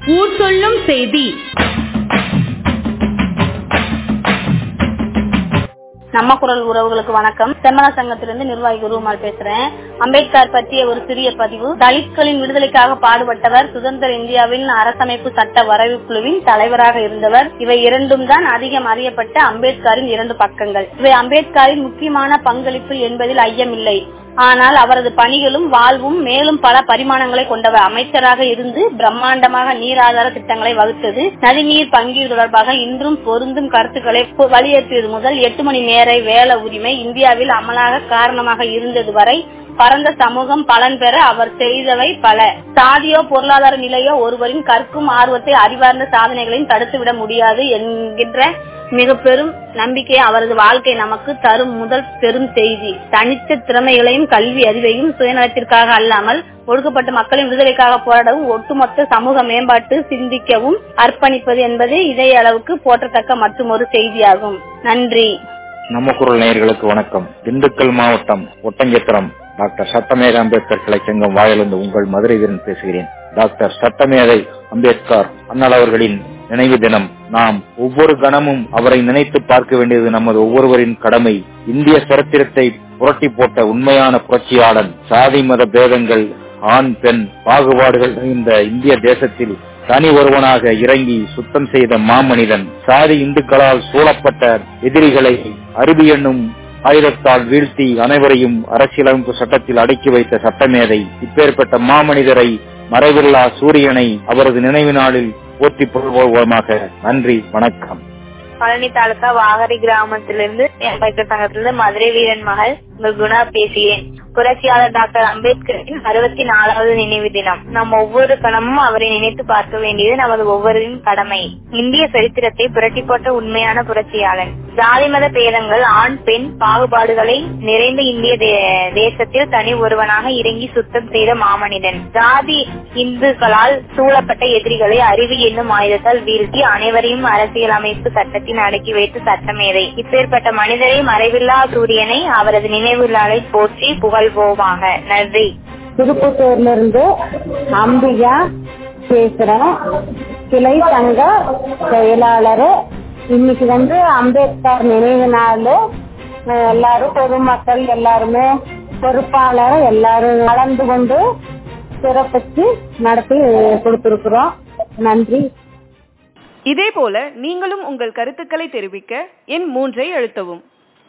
ஊர் சொல்லும் செய்தி நம்ம குரல் உறவுகளுக்கு வணக்கம் செம்மன சங்கத்திலிருந்து நிர்வாகி குருமால் பேசுறேன் அம்பேத்கர் பற்றிய ஒரு சிறிய பதிவு தலித்களின் விடுதலைக்காக பாடுபட்டவர் சுதந்திர இந்தியாவின் அரசமைப்பு சட்ட வரைவு குழுவின் தலைவராக இருந்தவர் இவை இரண்டும் தான் அதிகம் அறியப்பட்ட அம்பேத்கரின் இரண்டு பக்கங்கள் இவை அம்பேத்கரின் முக்கியமான பங்களிப்பு என்பதில் ஐயமில்லை ஆனால் அவரது பணிகளும் வாழ்வும் மேலும் பல பரிமாணங்களை கொண்டவர் அமைச்சராக இருந்து பிரம்மாண்டமாக நீராதார திட்டங்களை வகுத்தது நதிநீர் பங்கீடு தொடர்பாக இன்றும் பொருந்தும் கருத்துக்களை வலியுறுத்தியது முதல் எட்டு மணி நேர வேலை உரிமை இந்தியாவில் அமலாக காரணமாக இருந்தது வரை பரந்த சமூகம் பலன் பெற அவர் செய்தவை பல சாதியோ பொருளாதார நிலையோ ஒருவரின் கற்கும் ஆர்வத்தை அறிவார்ந்த சாதனைகளையும் தடுத்துவிட முடியாது என்கின்ற மிக பெரும் நம்பிக்கையை அவரது வாழ்க்கை நமக்கு தரும் முதல் பெரும் செய்தி தனித்த திறமைகளையும் கல்வி அறிவையும் சுயநலத்திற்காக அல்லாமல் ஒடுக்கப்பட்ட மக்களின் விடுதலைக்காக போராடவும் ஒட்டுமொத்த சமூக மேம்பாட்டு சிந்திக்கவும் அர்ப்பணிப்பது என்பது இதய அளவுக்கு போற்றத்தக்க மற்றும் ஒரு செய்தியாகும் நன்றி நம்ம குரல் நேயர்களுக்கு வணக்கம் திண்டுக்கல் மாவட்டம் ஒட்டஞ்சத்திரம் டாக்டர் சட்டமேத அம்பேத்கர் கிளை சங்கம் வாயிலிருந்து உங்கள் மதுரை வீரன் பேசுகிறேன் டாக்டர் சட்டமேதை அம்பேத்கர் அண்ணல் அவர்களின் நினைவு தினம் நாம் ஒவ்வொரு கணமும் அவரை நினைத்து பார்க்க வேண்டியது நமது ஒவ்வொருவரின் கடமை இந்திய சரித்திரத்தை புரட்டி போட்ட உண்மையான புரட்சியாளன் சாதி மத பேதங்கள் ஆண் பெண் பாகுபாடுகள் இந்த இந்திய தேசத்தில் தனி ஒருவனாக இறங்கி சுத்தம் செய்த மாமனிதன் சாதி இந்துக்களால் சூழப்பட்ட எதிரிகளை அறிவு என்னும் ஆயுதத்தால் வீழ்த்தி அனைவரையும் அரசியலமைப்பு சட்டத்தில் அடக்கி வைத்த சட்டமேதை இப்பேற்பட்ட மாமனிதரை மறைவில்லா சூரியனை அவரது நினைவு நாளில் போற்றி புகழ்வோமாக நன்றி வணக்கம் பழனி தாலுகா வாகரி கிராமத்திலிருந்து அம்பேத்கர் சங்கத்திலிருந்து மதுரை வீரன் மகள் உங்கள் குணா பேசுகிறேன் புரட்சியாளர் டாக்டர் அம்பேத்கரின் அறுபத்தி நாலாவது நினைவு தினம் நம் ஒவ்வொரு கணமும் அவரை நினைத்து பார்க்க வேண்டியது நமது ஒவ்வொருவரின் கடமை இந்திய சரித்திரத்தை புரட்டி போட்ட உண்மையான புரட்சியாளன் ஜாதி மத பேதங்கள் ஆண் பெண் பாகுபாடுகளை நிறைந்த இந்திய தேசத்தில் தனி ஒருவனாக இறங்கி சுத்தம் செய்த மாமனிதன் ஜாதி இந்துக்களால் சூழப்பட்ட எதிரிகளை அறிவு என்னும் ஆயுதத்தால் வீழ்த்தி அனைவரையும் அரசியலமைப்பு சட்டத்தின் அடக்கி வைத்து சட்டமேதை இப்பேற்பட்ட மனிதரை மறைவில்லா சூரியனை அவரது நினைவு நாளை போற்றி புகழ்வோமாக நன்றி திருப்பத்தூர்ல இருந்து அம்பிகா பேசுறேன் கிளை சங்க செயலாளர் இன்னைக்கு வந்து அம்பேத்கர் நினைவு நாள் எல்லாரும் பொதுமக்கள் எல்லாருமே பொறுப்பாளர் எல்லாரும் கலந்து கொண்டு சிறப்பிச்சு நடத்தி கொடுத்திருக்கிறோம் நன்றி இதேபோல நீங்களும் உங்கள் கருத்துக்களை தெரிவிக்க எண் மூன்றை அழுத்தவும்